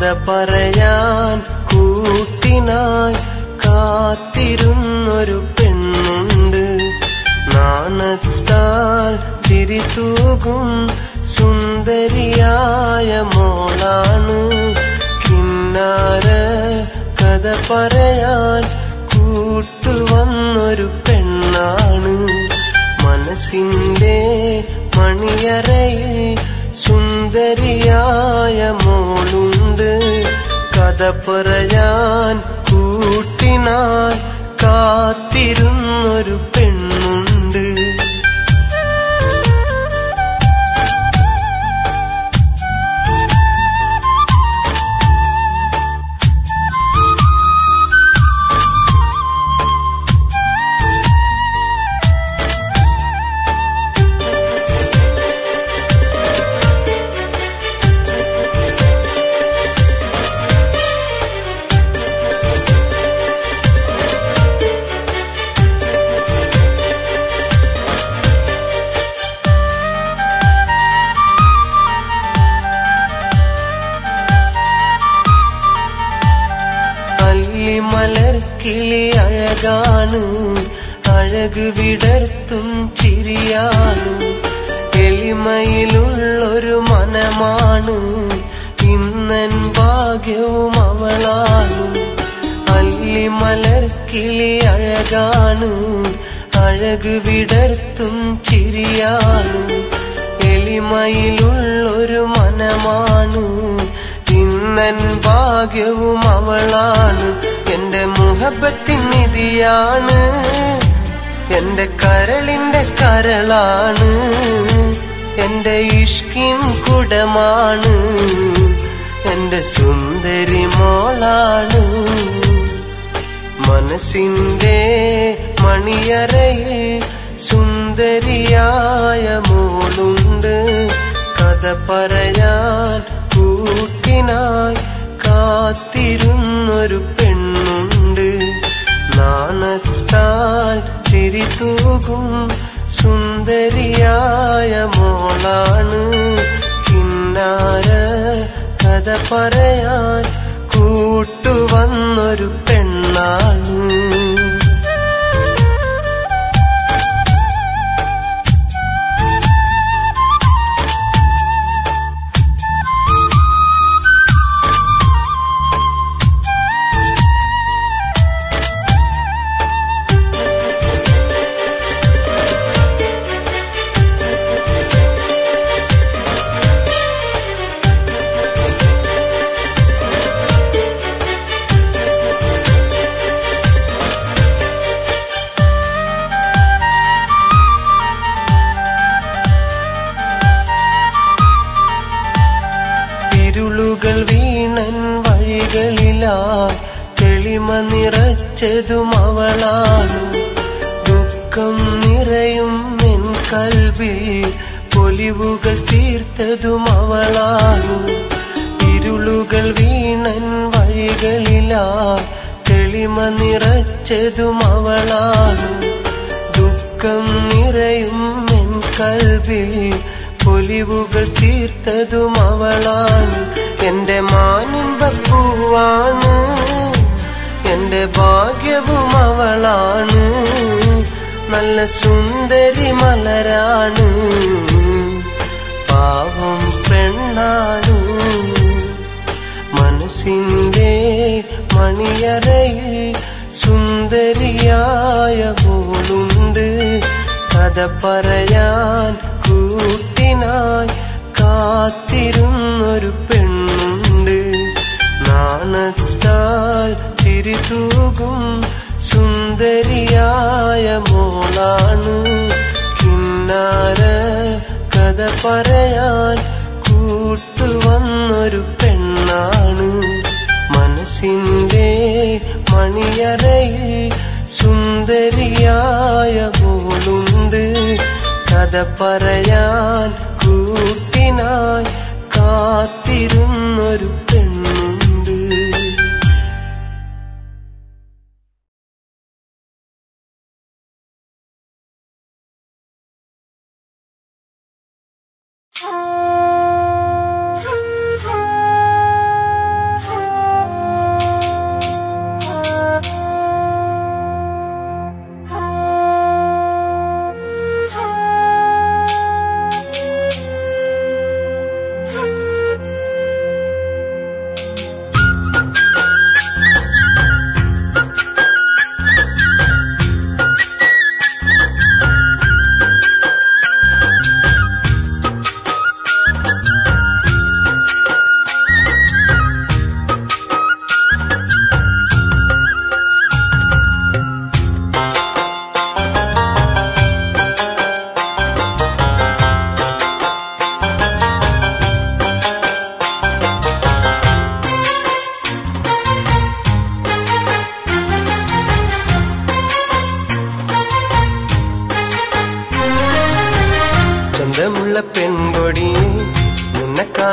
കഥ പറയാൻ കൂട്ടിനായി കാത്തിരുന്നൊരു പെണ്ണുണ്ട് നാണത്താൽ തിരിതൂകും സുന്ദരിയായ മോളാണ് കിന്നാര കഥ പറയാൻ കൂട്ടുവന്നൊരു പെണ്ണാണ് മനസ്സിന്റെ മണിയറയിൽ സുന്ദരിയായ മോളുണ്ട് കഥ പറയാൻ കൂട്ടിനായി കാത്തിരുന്നൊരു പെണ്ണുണ്ട് അല്ലിമലർ കിളി അഴകാണ് അഴക് വിടർത്തും ചിരിയാണ് എളിമയിലുള്ളൊരു മനമാണ് ഇന്നൻ ഭാഗ്യവും അവളാണ് അല്ലിമലർ കിളി അഴകാണ് അഴക് വിടർത്തും ചിരിയാണ് എളിമയിലുള്ളൊരു മനമാണ് ഇന്നൻ ഭാഗ്യവും അവളാണ് എന്റെ മുഹബത്തിൻ നിധിയാണ് എന്റെ കരളിന്റെ കരളാണ് എന്റെ ഇഷ്കിൻ കുടമാണ് എന്റെ സുന്ദരി മോളാണ് മനസ്സിന്റെ മണിയറയിൽ സുന്ദരിയായ മോളുണ്ട് കഥ പറയാൻ കൂട്ടിനായി കാത്തിരുന്നൊരു പെണ്ണുണ്ട് നാണത്താൽ ചിരിതൂകും സുന്ദരിയായ മോളാണ് കിന്നാര കഥ പറയാൻ കൂട്ടുവന്നൊരു പെണ്ണാണ് ഇരുളുകൾ വീണൻ വഴികളിലായി തെളിമ നിറച്ചതും അവളാണ് ദുഃഖം നിറയും എൻ കൽവിൽ പൊലിവുകൾ തീർത്തതും അവളാണ് ഇരുളുകൾ വീണൻ വഴികളിലായി തെളിമ നിറച്ചതും അവളാണ് ദുഃഖം നിറയും എൻ കൽവിൽ പൊലിവുകൾ തീർത്തതും അവളാണ് എന്റെ മാനിമ്പപ്പൂവാണ് എന്റെ ഭാഗ്യവും അവളാണ് നല്ല സുന്ദരി മലരാണ് പാവം പെണ്ണാണ് മനസ്സിന്റെ മണിയറയിൽ സുന്ദരിയായ മോളുണ്ട് കഥ പറയാൻ കൂട്ടിനായി കാത്തിരുന്നൊരു പെണ്ണുണ്ട് നാണത്താൽ ചിരിതൂകും സുന്ദരിയായ മോളാണ് കിന്നാര കഥ പറയാൻ കൂട്ടുവന്നൊരു പെണ്ണാണ് മനസ്സിന്റെ മണിയറയിൽ സുന്ദരിയായ മോളുണ്ട് കഥ പറയാൻ കൂട്ടിനായി കാത്തിരുന്നൊരു പെണ്ണുണ്ട്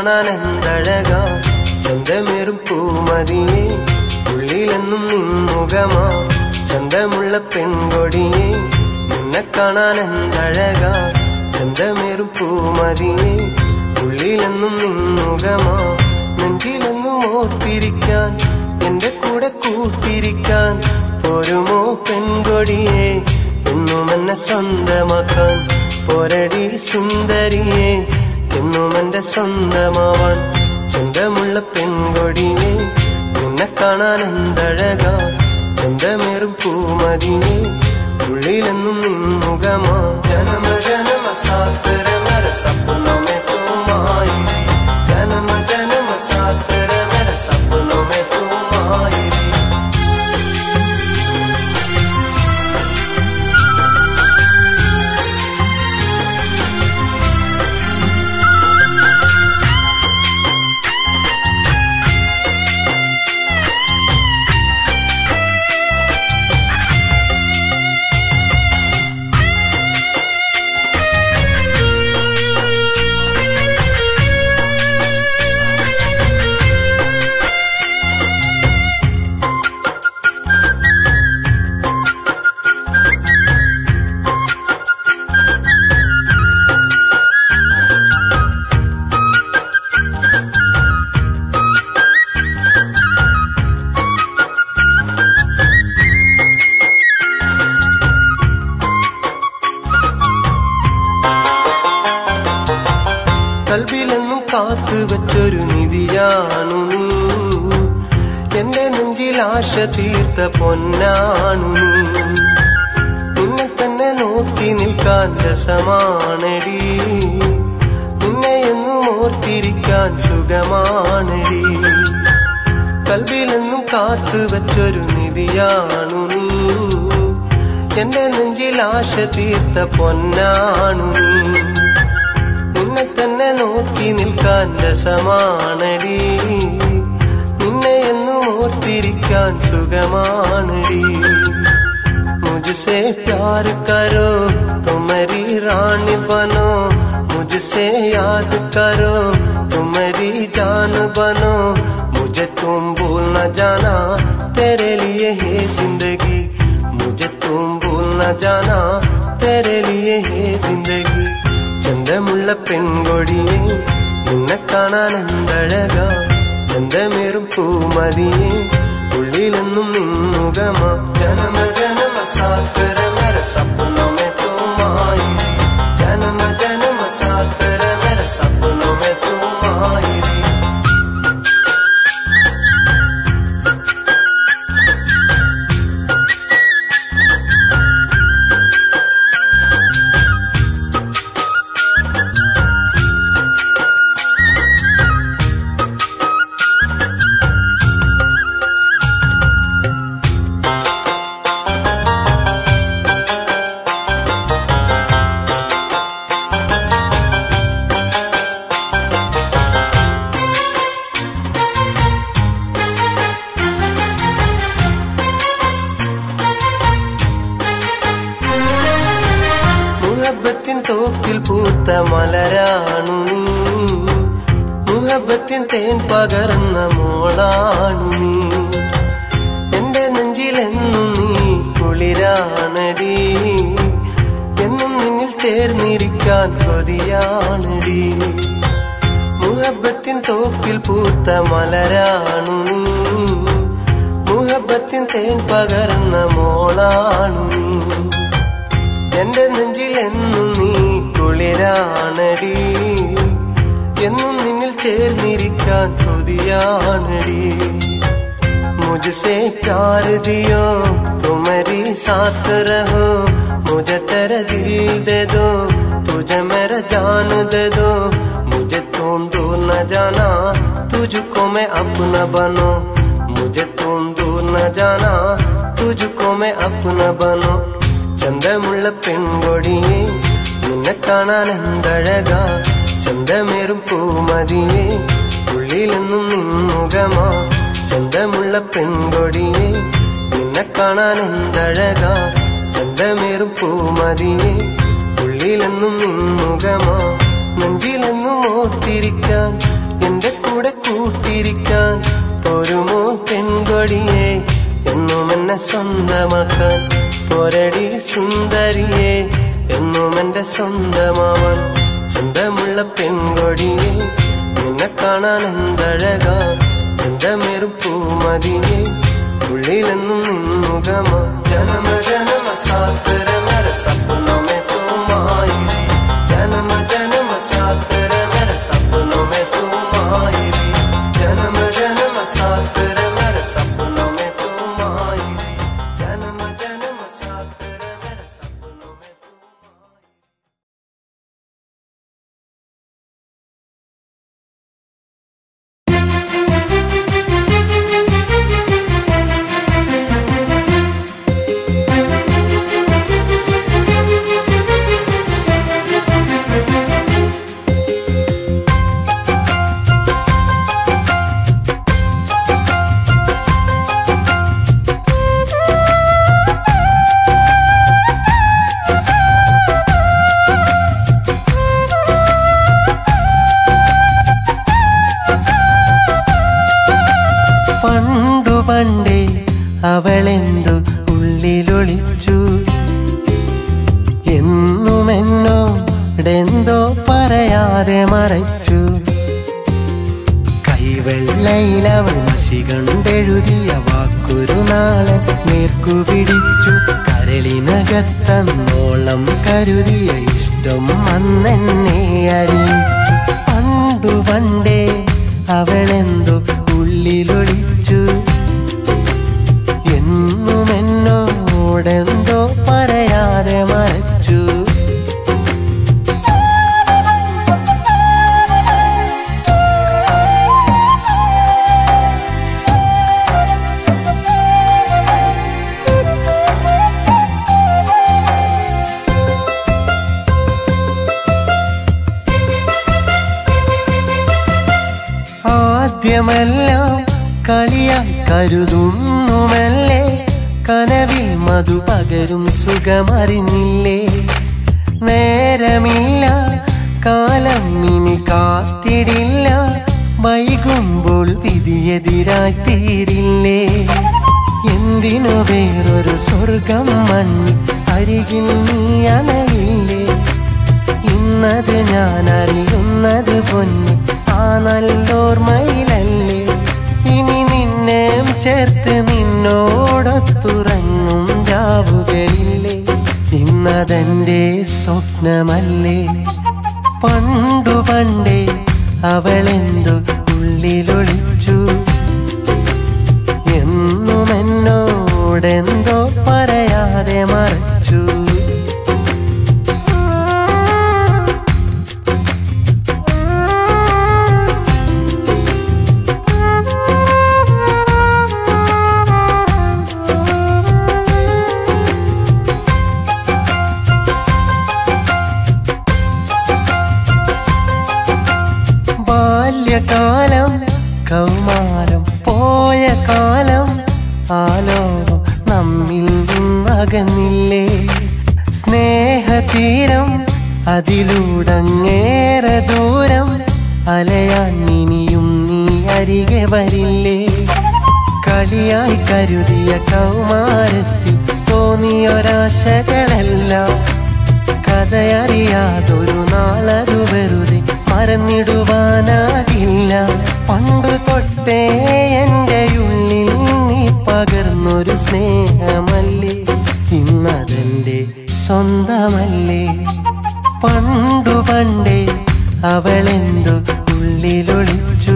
കാണാൻ എന്തഴകാ ചന്തമേറും പൂമതിയെ ഉള്ളിലെന്നും നിൻമുഖമാ ചന്തമുള്ള പെൺകൊടിയെ നിന്നെ കാണാൻ എന്തഴകാ ചന്തമേറും പൂമതിയെ ഉള്ളിലെന്നും നിൻമുഖമാ നെഞ്ചിലെന്നും ഓർത്തിരിക്കാൻ എന്റെ കൂടെ കൂട്ടിരിക്കാൻ പോരുമോ പെൺകൊടിയെ എന്നും എന്നെ സ്വന്തമാക്കാൻ പോരടി സുന്ദരിയെ എന്നും എന്റെ സ്വന്തമാവാൻ ചന്തമുള്ള പെൺകൊടിയെ നിന്നെ കാണാൻ എന്തഴകാ ചന്തമേറും പൂമതിയെ ഉള്ളിലെന്നും നിൻമുഖമാ ജനമ ജനമ സാത്തരമര സപ്പനമേ തുമായി ജനമ ജനമ സാത്തരമര സപ്പനമേ തുമായി കൽവിലെന്നും കാത്തു വെച്ചൊരു നിധിയാണു നീ എന്റെ നെഞ്ചിൽ ആശ തീർത്ത പൊന്നാണു നീ നിന്നെ തന്നെ നോക്കി നിൽക്കാൻ രസമാണടി നിന്നെ എന്നും ഓർത്തിരിക്കാൻ സുഖമാണടി കൽവിലെന്നും കാത്തു വെച്ചൊരു നിധിയാണു നീ എന്റെ നെഞ്ചിൽ ആശ തീർത്ത പൊന്നാണു നീ നിന്നെ തന്നെ നോക്കി നിൽക്കാൻ രസമാണടി നിന്നെ എന്നും ഓർത്തിരിക്കാൻ സുഖമാണടി मुझसे प्यार करो तो मेरी रानी बनो मुझसे याद करो तो मेरी जान बनो मुझे तुम भूल न जाना तेरे लिए है जिंदगी मुझे तुम भूल न जाना तेरे लिए है जिंदगी ചന്തമുള്ള പെൺകൊടിയെ നിന്നെ കാണാൻ എന്തഴകാ ചന്തമേറും പൂമതിയെ ഉള്ളിലെന്നും നിന്നുകമാ ജനമ ജനമ സാത്തരമര സപ്പനമേ തുമായി ജനമ ജനമ സാത്തരമര സപ്പനമേ തുമായി മുഹബത്തിൻ തോപ്പിൽ പൂത്ത മലരാണു നീ മുഹബത്തിൻ തേൻ പകർന്ന മോളാണു നീ എന്റെ നെഞ്ചിലെന്നും നീ കുളിരാണടി എന്നും നിന്നിൽ ചേർന്നിരിക്കാൻ കൊതിയാണടി മുഹബത്തിൻ തോപ്പിൽ പൂത്ത മലരാണു നീ മുഹബത്തിൻ തേൻ പകർന്ന മോളാണു നീ എന്റെ നെഞ്ചിൽ എന്നും നീ കുളിരാണടി എന്നും നിന്നിൽ ചേർന്നിരിക്കാൻ കൊതിയാണടി मुझसे प्यार दियो तो मेरी साथ रहो मुझे तेरा दिल दे दो तुझे मेरा जान दे दो मुझे तुम दूर न जाना तुझको मैं अपना बनो मुझे तुम दूर न जाना तुझको मैं अपना बनो ചന്തമുള്ള പെൺകൊടിയെ നിന്നെ കാണാൻ എന്തഴകാ ചന്തമേറും പൂമതിയെ ഉള്ളിലെന്നും നിന്നുകമാ ചന്തമുള്ള പെൺകൊടിയെ നിന്നെ കാണാൻ എന്തഴകാ ചന്തമേറും പൂമതിയെ ഉള്ളിലെന്നും നിന്നുകമാ നെഞ്ചിലെന്നും ഓർത്തിരിക്കാൻ എന്റെ കൂടെ കൂട്ടിരിക്കാൻ പോരുമോ പെൺകൊടിയെ എന്നും എന്നെ സ്വന്തമാക്കാൻ പോരടി സുന്ദരിയെ എന്നും എന്റെ സ്വന്തമാവാൻ ചന്തമുള്ള പെൺകൊടിയെ നിന്നെ കാണാൻ എന്തഴകാ ചന്തമേറും പൂമതിയെ ഉള്ളിലെന്നും നിന്നുകമാ ജനമ ജനമ സാത്തരമര സപ്പനോ മേ തുമായിരി ജനമ ജനമ സാത്തരമര സപ്പനോ മേ തുമായിരി ജനമ ജനമ സാത്തരമര സപ്പനോ മേ തുമായിരി ജനമ ജനമ സാത്തരമര സപ്പനോ മേ തുമായിരി പണ്ടു പണ്ടേ അവളെന്തു ഉള്ളിലൊളിച്ചു എന്നുമെന്നോടെന്തോ പറയാതെ മറച്ചു കൈവെള്ളയിൽ അവൾ മഷി കണ്ടെഴുതിയ വാക്കൊരു നാളെ നേർക്കു പിടിച്ചു കരളിനകത്തന്നോളം കരുതിയ ഇഷ്ടം അന്നെന്നെ അറിയിച്ചു പണ്ടു പണ്ടേ അവളെന്തു ഉള്ളിലൊളിച്ചു എന്നുമെന്നോടെന്തോ പറയാതെ മറച്ചു ആദ്യമെല്ലാം കളിയായി കരുതുന്നുമല്ലേ കനവിൽ മധു പകരും സുഖമറിഞ്ഞില്ലേ നേരമില്ല കാലം ഇനി കാത്തിടില്ല വൈകുമ്പോൾ വിധിയെതിരായി തീരില്ലേ എന്തിനു വേറൊരു സ്വർഗം മണ്ണി അരികിൽ നീ അണയില്ലേ ഇന്നത് ഞാൻ അറിയുന്നത് പൊന്നി ആ നല്ലോർമ്മയിലല്ലേ ഇനി നിന്നെയും ചേർത്ത് നിന്നോടൊത്തുറങ്ങും രാവുകളില്ലേ ഇന്നതെന്റെ സ്വപ്നമല്ലേ പണ്ടു പണ്ടേ അവളെന്തു ഉള്ളിലൊളിച്ചു എന്നുമെന്നോടെന്തോ പറയാതെ മറച്ചു ബാല്യകാലം കൗമാരം പോയ കാലം ആലോകം നമ്മിൽ നിന്നകന്നില്ലേ സ്നേഹതീരം അതിലൂടങ്ങേറെ ദൂരം അലയാൻ ഇനിയും നീ അരികെ വരില്ലേ കളിയായി കരുതിയ കൗമാരത്തിൽ തോന്നിയൊരാശകളെല്ലാം കഥയറിയാതൊരു നാളതു വെറുതെ മറന്നിടുവാനാകില്ല പണ്ടു തൊട്ടേ എൻ്റെ ഉള്ളിൽ നീ പകർന്നൊരു സ്നേഹമല്ലേ ഇന്നതെൻ്റെ സ്വന്തമല്ലേ പണ്ടു പണ്ടേ അവളെന്തു ഉള്ളിലൊളിച്ചു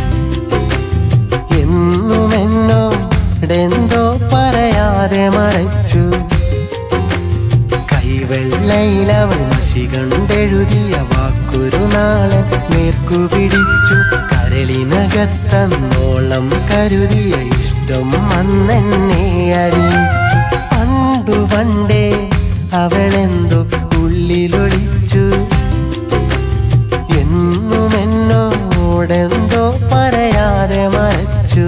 എന്നുമെന്നോടെന്തോ പറയാതെ മറച്ചു കൈവെള്ളയിൽ അവൾ മഷി കണ്ടെഴുതിയ വാക്കൊരു നാളെ നേർക്കു പിടിച്ചു കരളിനകത്തന്നോളം കരുതിയ ഇഷ്ടം അന്നെന്നെ അറിയിച്ചു പണ്ടു പണ്ടേ അവളെന്തു ഉള്ളിലൊളിച്ചു എന്നുമെന്നോടെന്തോ പറയാതെ മറച്ചു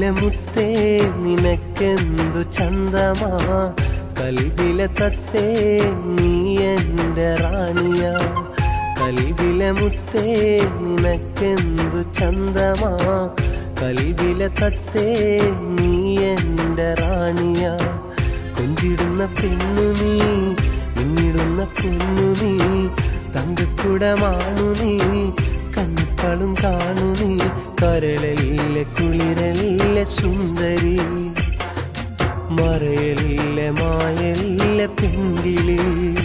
കൽവിലെ മുത്തേ നിനക്കെന്തു ചന്തമാ കൽവിലെ തത്തേ നീ എൻ്റെ റാണിയാ കൽവിലെ മുത്തേ നിനക്കെന്തു ചന്തമാ കൽവിലെ തത്തേ നീ എൻ്റെ റാണിയാ കൊഞ്ചിടുന്ന പെണ്ണു നീ പിന്നിടുന്ന പൊന്നു നീ തങ്കക്കുടമാണു നീ കണ്ണിപ്പളും കാണു നീ കരളല്ലേ കുളിരല്ലേ സുന്ദരി മറയല്ലേ മായല്ലേ പെങ്കിളി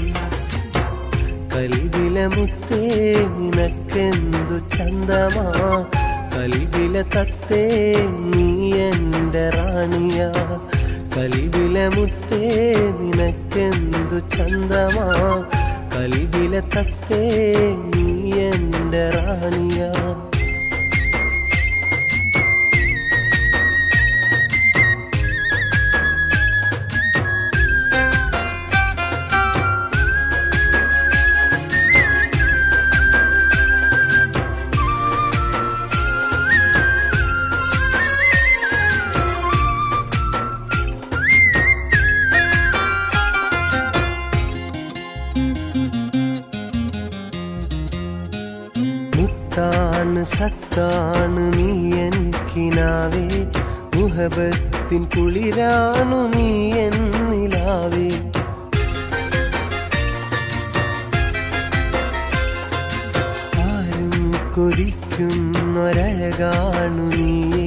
കൽവിലെ മുത്തേ നിനക്കെന്തു ചന്തമാ കൽവിലെ തത്തേ നീ എൻ്റെ റാണിയാ കൽവിലെ മുത്തേ നിനക്കെന്തു ചന്തമാ കൽവിലെ തത്തേ നീ എൻ്റെ റാണിയാ മുത്താണ് സത്താണ് നീ എനിക്കിനാവേ മുഹബത്തിൻ കുളിരാണു നീ എന്നിലാവേ ആരും കൊതിക്കുന്നൊരഴകാണു നീയേ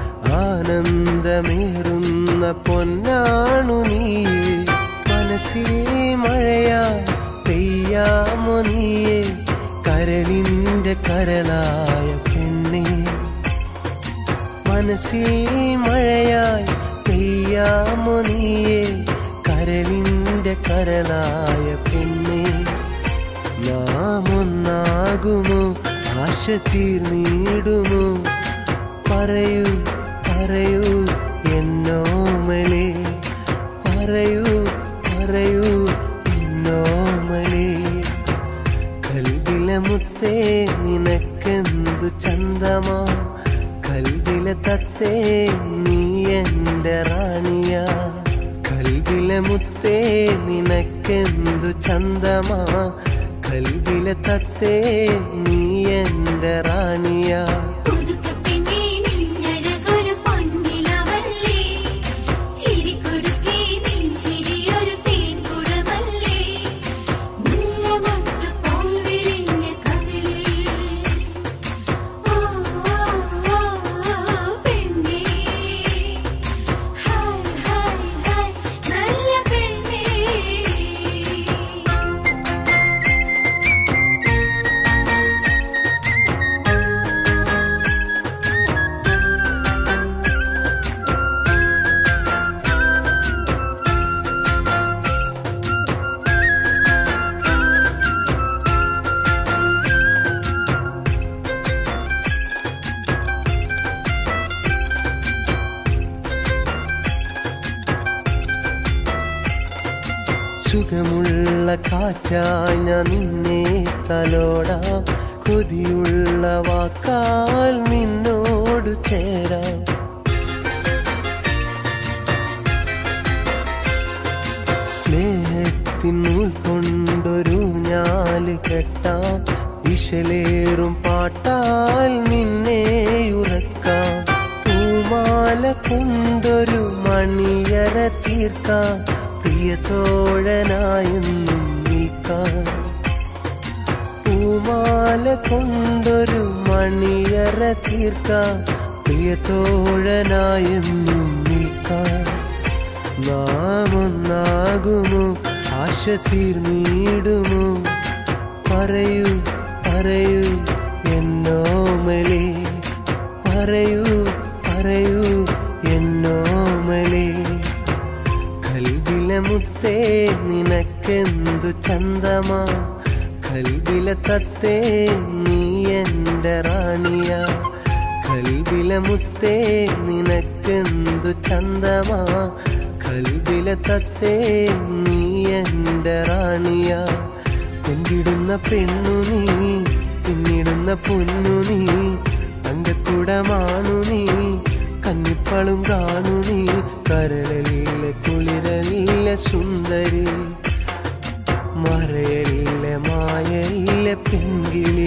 ആനന്ദമേറുന്ന പൊന്നാണു നീയേ മനസ്സിൽ മഴയാ പെയ്യാമോ നീയേ കരളിന്റെ കരളായ പെണ്ണേ മനസ്സിൽ മഴയായി പെയ്യാമോ നീയേ കരളിന്റെ കരളായ പെണ്ണേ നാം ഒന്നാകുമോ ആശ തീർന്നിടുമോ പറയൂ പറയൂ എന്നോമലേ പറയൂ പറയൂ എന്നോമലേ കൽവിലെ മുത്തേ നിനക്കെന്തു ചന്തമാ കൽവിലെ തത്തേ നീ എൻ്റെ റാണിയാ കൽവിലെ മുത്തേ നിനക്കെന്തു ചന്തമാ കൽവിലെ തത്തേ നീ എൻ്റെ റാണിയാ പുതുക്കപ്പെണ്ണേ നിന്നഴകൊരു പൊന്നിലവല്ലേ ചിരിക്കൊടുക്കേ നെഞ്ചിരിയൊരു തേൻകുടമല്ലേ മുല്ലമൊട്ട് പോൽ വിരിഞ്ഞ കവിളിൽ ഓ ഓ ഓ പെണ്ണേ ഹായ് ഹായ് ഹായ് നല്ല പെണ്ണേ സുഖമുള്ള കാറ്റായി ഞാൻ നിന്നെ തലോടാം കൊതിയുള്ള വാക്കാൽ നിന്നോട് ചേരാം സ്നേഹത്തിൻ നൂൽ കൊണ്ടൊരു ഞാല് കെട്ടാം ഇശലേറും പാട്ടാൽ നിന്നെ ഉറക്കാം പൂമാല കൊണ്ടൊരു മണിയറ തീർക്കാം പ്രിയതോഴനായെന്നും നീക്കാം പൂമാല കൊണ്ടൊരു മണിയറ തീർക്കാം പ്രിയതോഴനായെന്നും നിൽക്കാം നാം ഒന്നാകുമോ ആശ തീർന്നിടുമോ പറയൂ പറയൂ എന്നോമലേ പറയൂ പറയൂ എന്നോമലേ കൽവിലെ മുത്തേ നിനക്കെന്തു ചന്തമാ കൽവിലെ തത്തേ നീ എൻ്റെ റാണിയാ കൽവിലെ മുത്തേ നിനക്കെന്തു ചന്തമാ കൽവിലെ തത്തേ നീ എൻ്റെ റാണിയാ കൊണ്ടിടുന്ന പെണ്ണു നീ പിന്നിടുന്ന പൊന്നു നീ തങ്കക്കുടമാണു നീ കന്നിപ്പളും കാണു നീ കരളിലെ കുളിരലിലെ സുന്ദരി മറയലിലെ മായയിലെ പെൺകിളി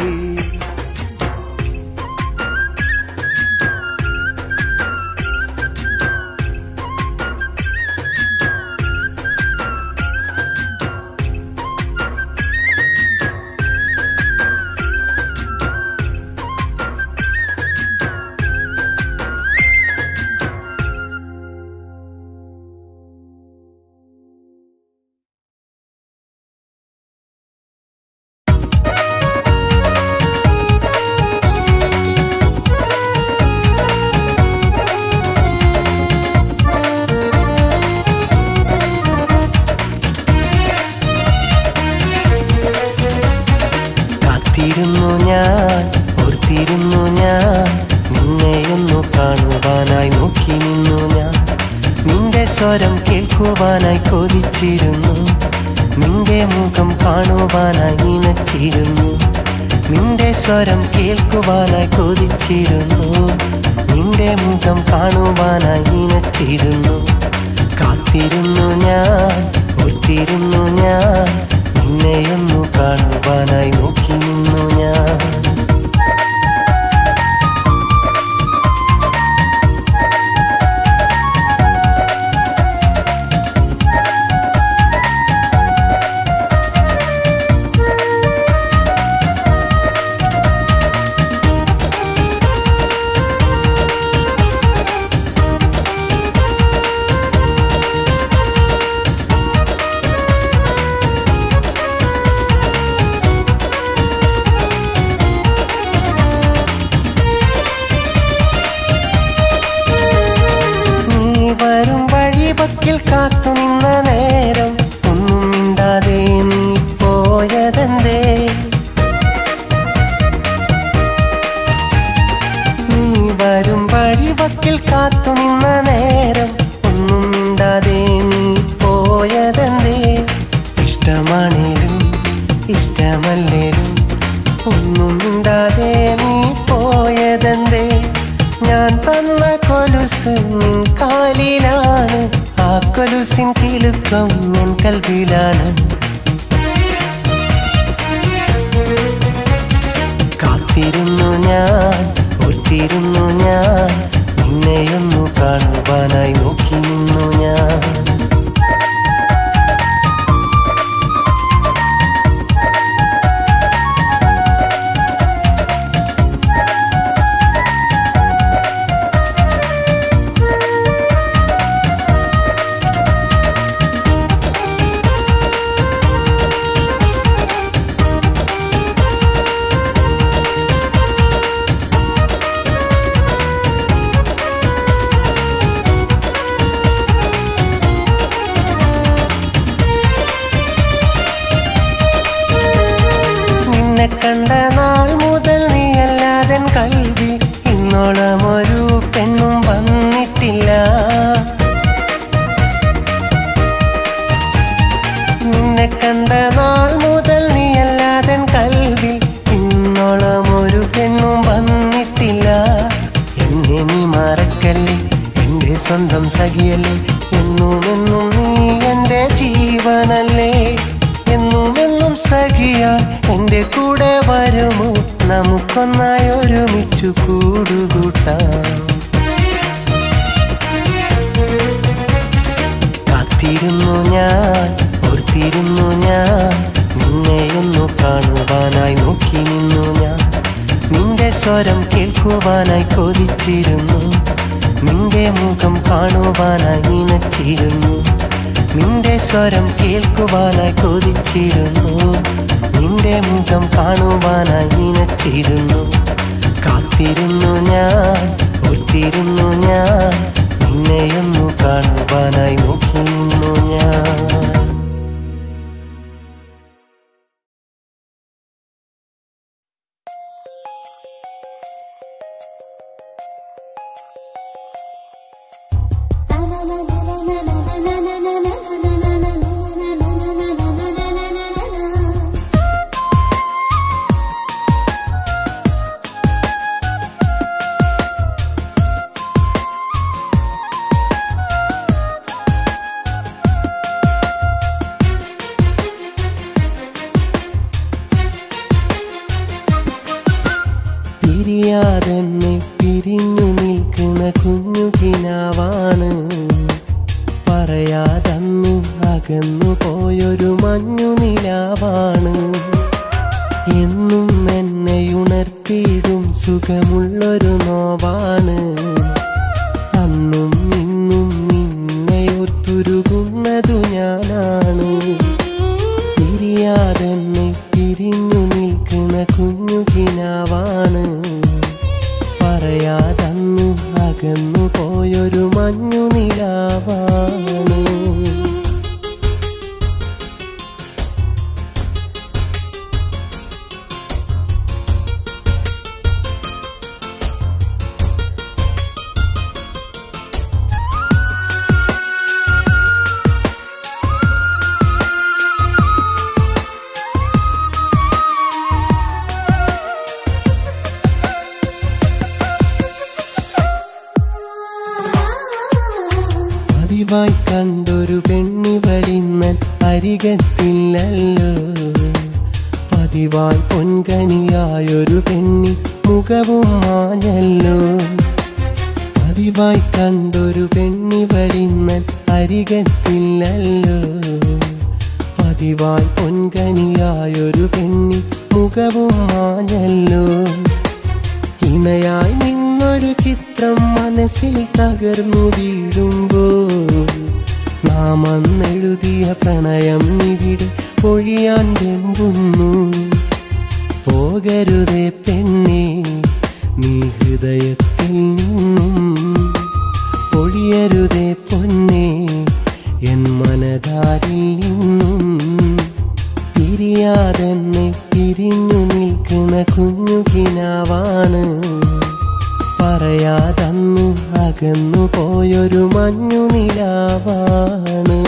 കാത്തിരുന്നു ഞാൻ ഓർത്തിരുന്നു ഞാൻ നിന്നെയൊന്നു കാണുവാനായി നോക്കി നിന്നു ഞാൻ നിന്റെ സ്വരം കേൾക്കുവാനായി കൊതിച്ചിരുന്നു നിന്റെ മുഖം കാണുവാനായി നിനച്ചിരുന്നു നിന്റെ സ്വരം കേൾക്കുവാനായി കൊതിച്ചിരുന്നു നിന്റെ മുഖം കാണുവാനായി നിനച്ചിരുന്നു കാത്തിരുന്നു ഞാൻ ഒത്തിരുന്നു ഞാൻ നിന്നെയൊന്നു കാണുവാനായി നോക്കി നിന്നു ഞാൻ നീ വരും വഴിപക്കിൽ കാത്തു നിന്ന നേരം ഒന്നും മിണ്ടാതെ നീ പോയതെന്തേ നീ വരും വഴിപക്കിൽ കാത്തു നിന്ന നേരം ഒന്നും മിണ്ടാതെ നീ പോയതെന്തേ ഇഷ്ടമാണേലും ഇഷ്ടമല്ലേലും ഒന്നും മിണ്ടാതെ നീ പോയതെന്തേ ഞാൻ തന്ന കൊലുസ് നിൻ കാലിലാണ് ആ കൊലുസിൻ കിളുക്കം നിൻ കൽവിലാണ് കാത്തിരുന്നു ഞാൻ ഒത്തിരുന്നു ഞാൻ നിന്നെയൊന്നു കാണുവാനായി നോക്കി നിന്നു ഞാൻ നിന്നെ കണ്ട നാൾ മുതൽ നീയല്ലാതൻ കൽവി ഇന്നോളം ഒരു പെണ്ണും വന്നിട്ടില്ല നിന്നെ കണ്ട നാൾ മുതൽ നീയല്ലാതൻ കൽവി ഇന്നോളം ഒരു പെണ്ണും വന്നിട്ടില്ല എന്നെ നീ മറക്കല്ലേ എന്റെ സ്വന്തം സഖിയല്ലേ എന്നും എന്നും നീ എന്റെ ജീവനല്ലേ എന്നും എന്നും സഖിയ എന്റെ കൂടെ വരുമോ നമുക്കൊന്നായി ഒരുമിച്ചു കൂടുകൂട്ടാം കാത്തിരുന്നു ഞാൻ ഓർത്തിരുന്നു ഞാൻ നിന്നെയൊന്നു കാണുവാനായി നോക്കി നിന്നു ഞാൻ നിന്റെ സ്വരം കേൾക്കുവാനായി കൊതിച്ചിരുന്നു നിന്റെ മുഖം കാണുവാനായി നിനച്ചിരുന്നു നിന്റെ സ്വരം കേൾക്കുവാനായി കൊതിച്ചിരുന്നു നിന്റെ മുഖം കാണുവാനായി നിനച്ചിരുന്നു കാത്തിരുന്നു ഞാൻ ഒത്തിരുന്നു ഞാൻ നിന്നെയൊന്നു കാണുവാനായി നോക്കി നിന്നു ഞാൻ na പിരിയാതെന്നെ പിരിഞ്ഞു നിൽക്കുന്ന കുഞ്ഞു കിനാവാണ് പറയാതന്നു അകന്നു പോയൊരു മഞ്ഞു നിലാവാണ് എന്നും എന്നെ ഉണർത്തിയിടും സുഖമുള്ളൊരു നോവാണ് അന്നും ഇന്നും നിന്നെ ഓർത്തുരുകുന്നതു ഞാനാണ് പിരിയാതെന്നെ പിരിഞ്ഞു നിൽക്കുന്ന കുഞ്ഞു കിനാവാണ് പറയാതന്നു അകന്നു പോയൊരു മഞ്ഞു നിലാവാണ് പതിവായി കണ്ടൊരു പെണ്ണി വരുന്നൻ അരികത്തില്ലല്ലോ പതിവായി പൊൻകനിയായൊരു പെണ്ണി മുഖവും മാഞ്ഞല്ലോ പതിവായി കണ്ടൊരു പെണ്ണി വരുന്നൻ അരികത്തില്ലല്ലോ പതിവായി പൊൻകനിയായൊരു പെണ്ണി മുഖവും മാഞ്ഞല്ലോ ഇണയായി നിന്നൊരു ചിത്രം മനസ്സിൽ തകർന്നു വീഴുമ്പോൾ നാം അന്നെഴുതിയ പ്രണയം ഇവിടെ പൊഴിയാൻ വെമ്പുന്നു പോകരുതേ പെണ്ണേ നീ ഹൃദയത്തിൽ നിന്നും പൊഴിയരുതേ പൊന്നേ എൻ മനതാരിൽ നിന്നും പിരിയാതെന്നെ പിരിഞ്ഞു നിൽക്കുന്ന കുഞ്ഞു കിനാവാണ് പറയാതന്നു അകന്നു പോയൊരു മഞ്ഞു നിലാവാണ്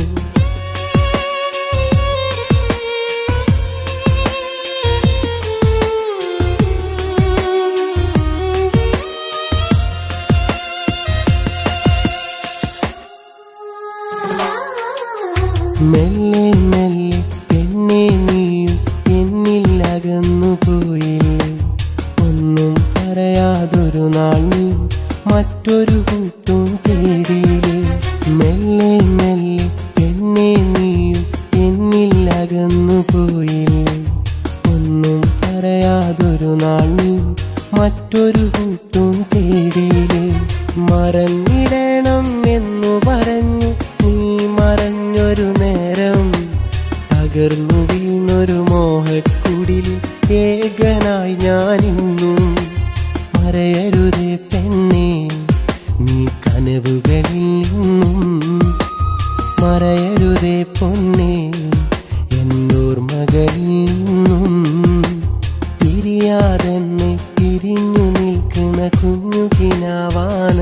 മെല്ലെ മെല്ലെ പെണ്ണെ നീയും എന്നിൽ അകന്നു പോയില്ലേ ഒന്നും പറയാതൊരു നാൾ നീ മറ്റൊരു കൂട്ടും തേടിയില്ലേ മെല്ലെ മെല്ലെ പെണ്ണെ നീയും എന്നിൽ അകന്നു പോയില്ലേ ഒന്നും പറയാതൊരു നാൾ നീ മറ്റൊരു കൂട്ടും തേടിയില്ലേ മറന്നിടണം എന്നു പറഞ്ഞു നീ മറഞ്ഞൊരു നേരം തകർന്നു വീണൊരു മോഹക്കുടിൽ ഏകനായി ഞാനിന്നും മറയരുതേ പെണ്ണേ നീ കനവുകളിൽ നിന്നും മറയരുതേ പൊന്നേ എന്നോർമകളിൽ നിന്നും പിരിയാതെന്നെ പിരിഞ്ഞു നിൽക്കുന്ന കുഞ്ഞു കിനാവാണ്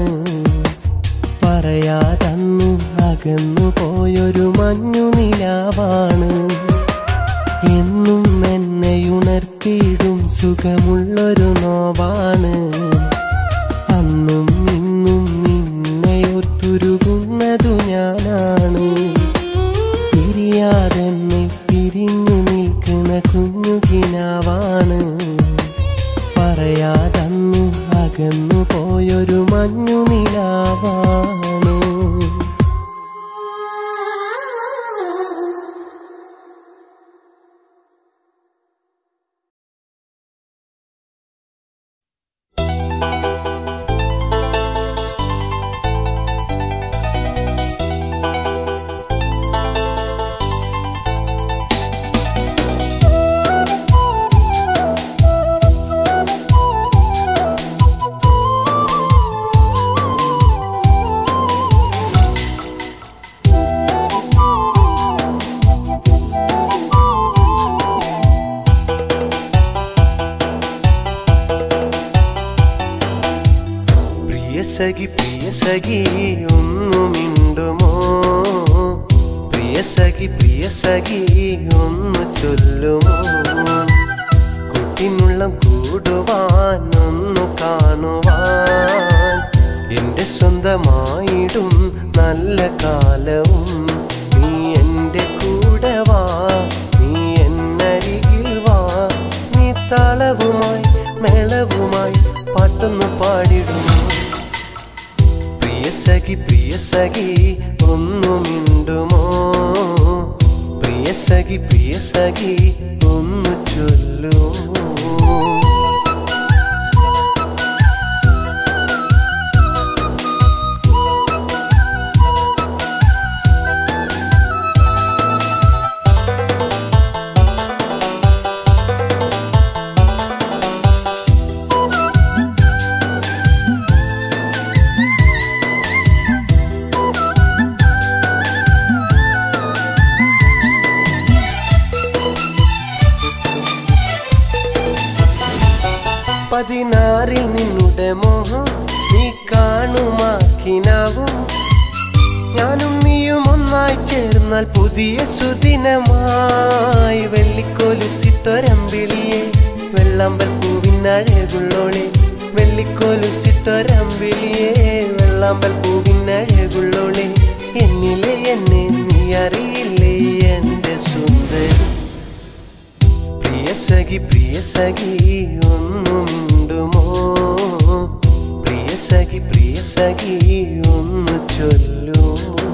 പറയാതന്നു അകന്നു പോയൊരു മഞ്ഞു നിലാവാണ് എന്നും എന്നെ ഉണർത്തിയിടും സുഖമുള്ളൊരു നോവാണ് അന്നും ഇന്നും നിന്നെ ഓർത്തുരുകുന്നതു ഞാനാണ് പിരിയാതെന്നെ പിരിഞ്ഞു നിൽക്കുന്ന കുഞ്ഞു കിനാവാണ് പറയാതന്നു അകന്നു പോയൊരു മഞ്ഞു നിലാവാണ് പ്രിയ സഖി പ്രിയ സഖി ഒന്നു മിണ്ടുമോ പ്രിയ സഖി പ്രിയ സഖി ഒന്ന് ചൊല്ലുമോ കുട്ടിനുള്ളം കൂടുവാൻ ഒന്നു കാണുവാൻ എന്റെ സ്വന്തമായിടും നല്ല കാലവും നീ എന്റെ കൂടെ വാ നീ എന്നരികിൽ വാ നീ താളവുമായി മേളവുമായി പാട്ടൊന്ന് പാടിടുമോ പ്രിയ സഖി പ്രിയ സഖി ഒന്നു മിണ്ടുമോ പ്രിയ സഖി പ്രിയ സഖി ഒന്നു ചൊല്ലുമോ പതിനാറിൽ നിന്നുടെ മോഹം നീ കാണുമാക്കിനാവും ഞാനും നീയും ഒന്നായി ചേർന്നാൽ പുതിയ സുദിനമായി വെള്ളിക്കോലുസിട്ടൊരമ്പിളിയെ വെള്ളാമ്പൽ പൂവിനഴകുള്ളോളെ വെള്ളിക്കോലുസിട്ടൊരമ്പിളിയെ വെള്ളാമ്പൽ പൂവിനഴകുള്ളോളെ എന്നിലെ എന്നെ നീ അറിയില്ലേ എന്റെ സുന്ദരി പ്രിയ സഖി പ്രിയ സഖി ഒന്നു മിണ്ടുമോ പ്രിയ സഖി പ്രിയ സഖി ഒന്ന് ചൊല്ലുമോ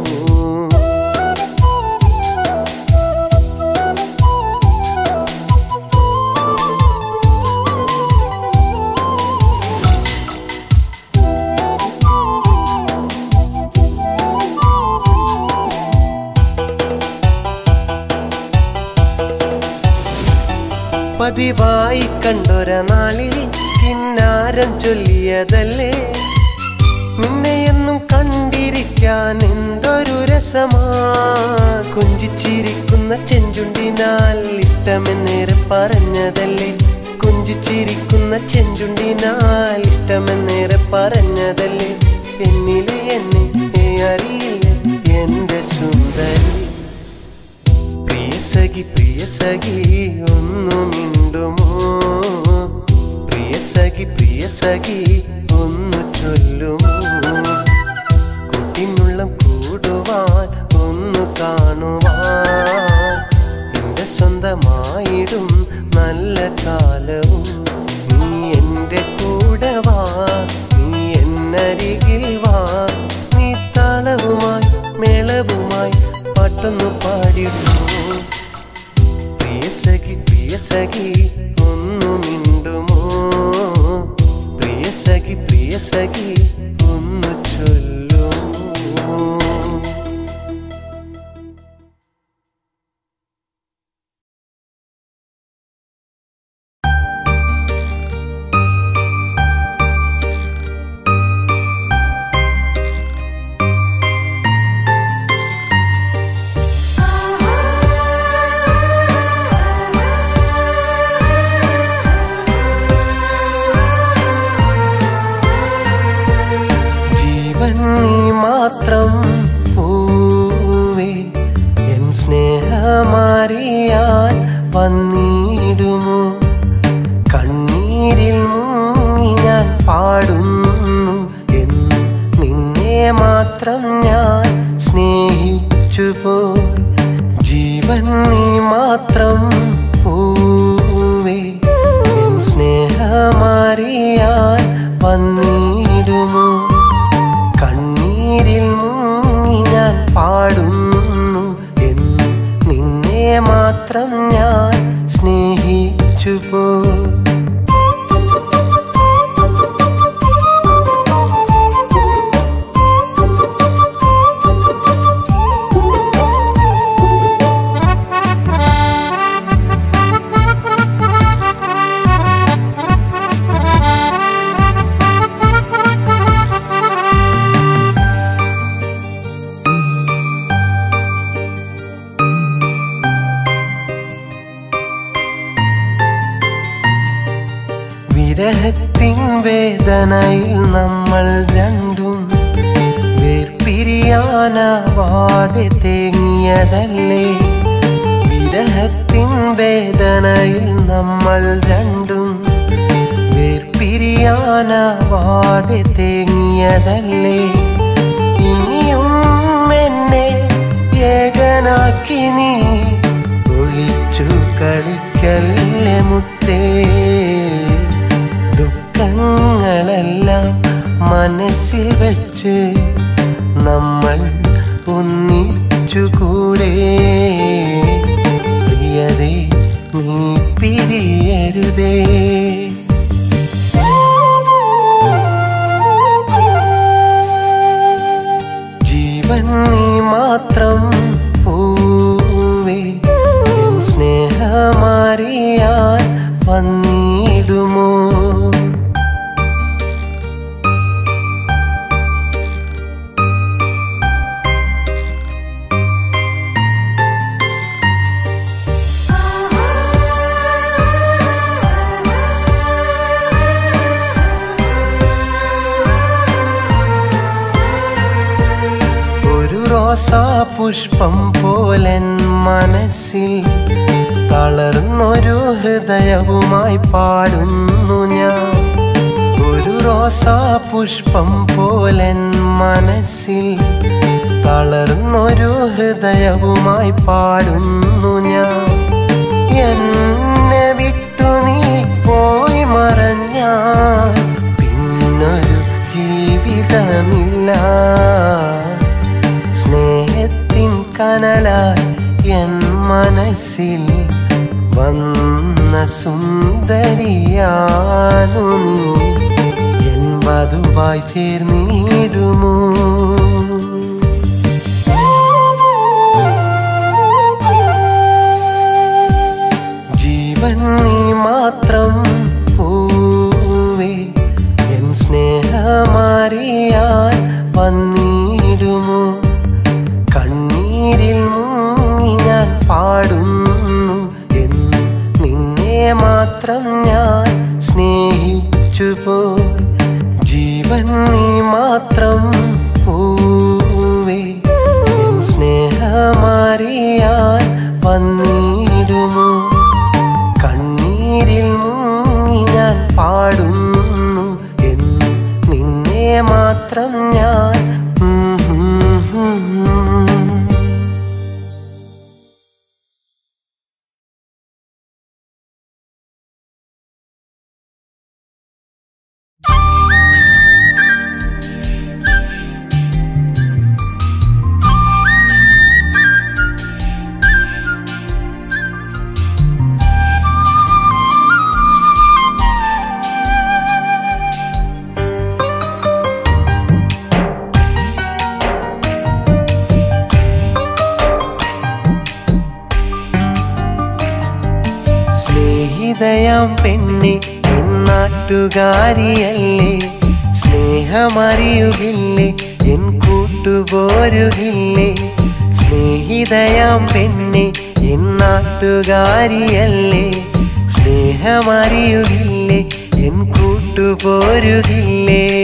പതിവായി കണ്ടൊര നാളിൽ കിന്നാരം ചൊല്ലിയതല്ലേ നിന്നെയെന്നും കണ്ടിരിക്കാൻ എന്തൊരു രസമാ കൊഞ്ചിച്ചിരിക്കുന്ന ചെഞ്ചുണ്ടിനാൽ ഇഷ്ടമെന്നേറെ പറഞ്ഞതല്ലേ കൊഞ്ചിച്ചിരിക്കുന്ന ചെഞ്ചുണ്ടിനാൽ ഇഷ്ടമെന്നേറെ പറഞ്ഞതല്ലേ എന്നിലെ എന്നെ നീ അറിയില്ല എന്റെ സുന്ദരി പ്രിയ സഖി പ്രിയ സഖി ഒന്നു മിണ്ടുമോ പ്രിയ സഖി പ്രിയ സഖി ഒന്ന് ചൊല്ലുമോ കുട്ടിനുള്ളം കൂടുവാൻ ഒന്ന് കാണുവാൻ എന്റെ സ്വന്തമായിടും നല്ല കാലവും നീ എന്റെ കൂടെ വാ നീ എന്നരികിൽ വാ നീ താളവുമായി മേളവുമായി പാട്ടൊന്നു പാടിടുന്നു പ്രിയ സഖി പ്രിയ സഖി ഒന്നു മിണ്ടുമോ പ്രിയ സഖി പ്രിയ സഖി ഒന്ന് ചൊല്ലുമോ ജീവൻ നീ മാത്രം പൂവേ എൻ സ്നേഹമാറിയാൻ വന്നിടുമോ കണ്ണീരിൽ മുങ്ങി ഞാൻ പാടുന്നു എന്ന് നിന്നെ മാത്രം ഞാൻ സ്നേഹിച്ചു പോയി ജീവൻ നീ മാത്രം പൂവേ എൻ സ്നേഹമാറിയാൻ വന്നിടുമോ കണ്ണീരിൽ മുങ്ങി ഞാൻ പാടുന്നു എന്ന് നിന്നെ മാത്രം ഞാൻ സ്നേഹിച്ചു പോയി വിരഹത്തിൻ വേദനയിൽ നമ്മൾ രണ്ടും വേർപിരിയാനാവാതെ തേങ്ങിയതല്ലേ വിരഹത്തിൻ വേദനയിൽ നമ്മൾ രണ്ടും വേർപിരിയാനാവാതെ തേങ്ങിയതല്ലേ ഇനിയും എന്നെ ഏകനാക്കി നീ ഒളിച്ചു കളിക്കല്ലേ മുത്തേ ദുഃഖങ്ങൾ സ്വപ്നങ്ങളെല്ലാം മനസ്സിൽ വെച്ച് നമ്മൾ ഒന്നിച്ചുകൂടെ പ്രിയതേ നീ പിരിയരുതേ ജീവൻ നീ മാത്രം പൂവേ എൻ സ്നേഹമാറിയാൻ വന്നിടുമോ ഒരു റോസാ പുഷ്പം പോലൻ മനസ്സിൽ തളർന്നൊരു ഹൃദയവുമായി പാടുന്നു ഞാൻ ഒരു റോസാ പുഷ്പം പോലൻ മനസ്സിൽ തളർന്നൊരു ഹൃദയവുമായി പാടുന്നു ഞാൻ എന്നെ വിട്ടു നീ പോയി മറഞ്ഞാൽ പിന്നൊരു ജീവിതമില്ല സ്നേഹത്തിൻ കനലായി എൻ മനസ്സിൽ വന്ന സുന്ദരിയാനു നീ എൻ വധുവായി ചേർന്നിടുമോ ജീവൻ നീ മാത്രം പൂവേ എൻ സ്നേഹമാറിയാൻ വന്നിടുമോ കണ്ണീരിൽ മുങ്ങി ഞാൻ പാടുന്നു എന്ന് നിന്നെ മാത്രം ഞാൻ സ്നേഹിച്ചു പോയി ജീവൻ നീ മാത്രം പൂവേ എൻ സ്നേഹമാറിയാൻ വന്നിടുമോ കണ്ണീരിൽ മുങ്ങി ഞാൻ പാടുന്നു എന്ന് നിന്നെ മാത്രം ഞാൻ ഉം ഉം ഉം ഉം. സ്നേഹിതയാം പെണ്ണെ എന്നാട്ടുകാരിയല്ലേ സ്നേഹമറിയുകില്ലേ എൻ കൂട്ടുപോരുകില്ലേ സ്നേഹിതയാം പെണ്ണെ എന്നാട്ടുകാരിയല്ലേ സ്നേഹമറിയുകില്ലേ എൻ കൂട്ടുപോരുകില്ലേ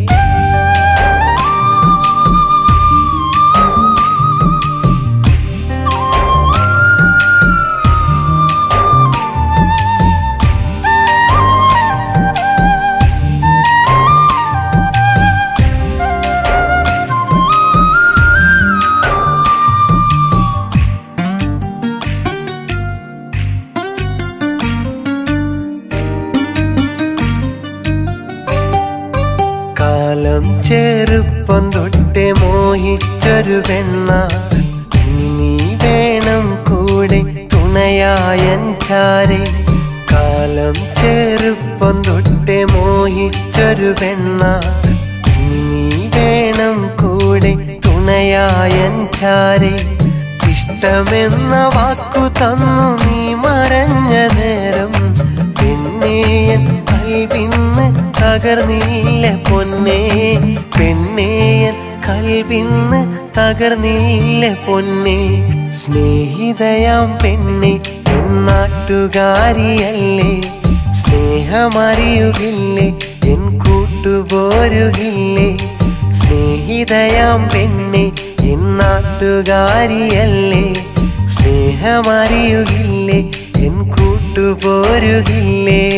കാലം ചെറുപ്പം തൊട്ടേ മോഹിച്ചൊരു പെണ്ണ ഇനി നീ വേണം കൂടെ തുണയായൻ ചാരെ കാലം ചെറുപ്പം തൊട്ടേ മോഹിച്ചൊരു പെണ്ണ ഇനി നീ വേണം കൂടെ തുണയായൻ ചാരെ ഇഷ്ടമെന്ന വാക്കു തന്നു നീ മറഞ്ഞ നേരം പെണ്ണേയൻ കൽവിന്ന് തകർന്നില്ല പൊന്നേ പെണ്ണേയൻ കൽവിന്ന് തകർന്നില്ല പൊന്നേ സ്നേഹിതയാം പെണ്ണെ എന്നാട്ടുകാരിയല്ലേ സ്നേഹമറിയുകില്ലേ എൻ കൂട്ടുപോരുകില്ലേ സ്നേഹിതയാം പെണ്ണെ എന്നാട്ടുകാരിയല്ലേ സ്നേഹമറിയുകില്ലേ എൻ കൂട്ടുപോരുകില്ലേ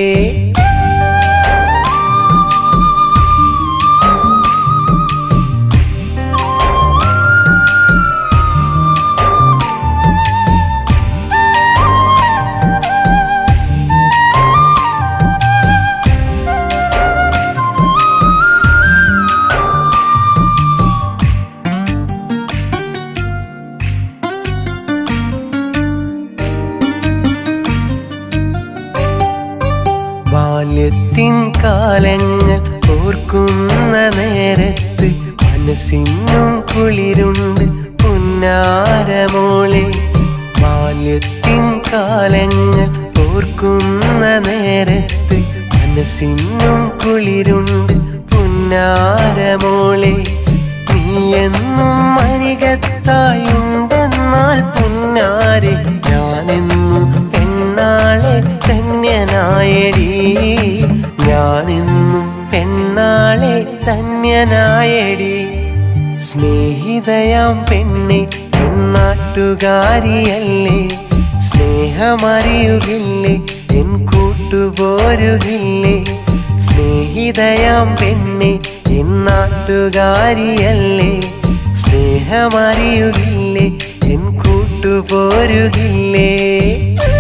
കണ്ണീരുണ്ട് പുന്നാരമോളെ നീ എന്നും അരികത്തായുണ്ടെന്നാൽ പുന്നാരെ ഞാനെന്നും പെണ്ണാളെ ധന്യനായടി ഞാനെന്നും പെണ്ണാളെ ധന്യനായടി സ്നേഹിതയാം പെണ്ണെ പെണ്ണാട്ടുകാരിയല്ലേ സ്നേഹമറിയുകില്ലേ എൻ കൂട്ടുപോരുകില്ലേ സ്നേഹിതയാം പെണ്ണെ എൻ നാട്ടുകാരിയല്ലേ സ്നേഹമറിയുകില്ലേ എൻ കൂട്ടുപോരുകില്ലേ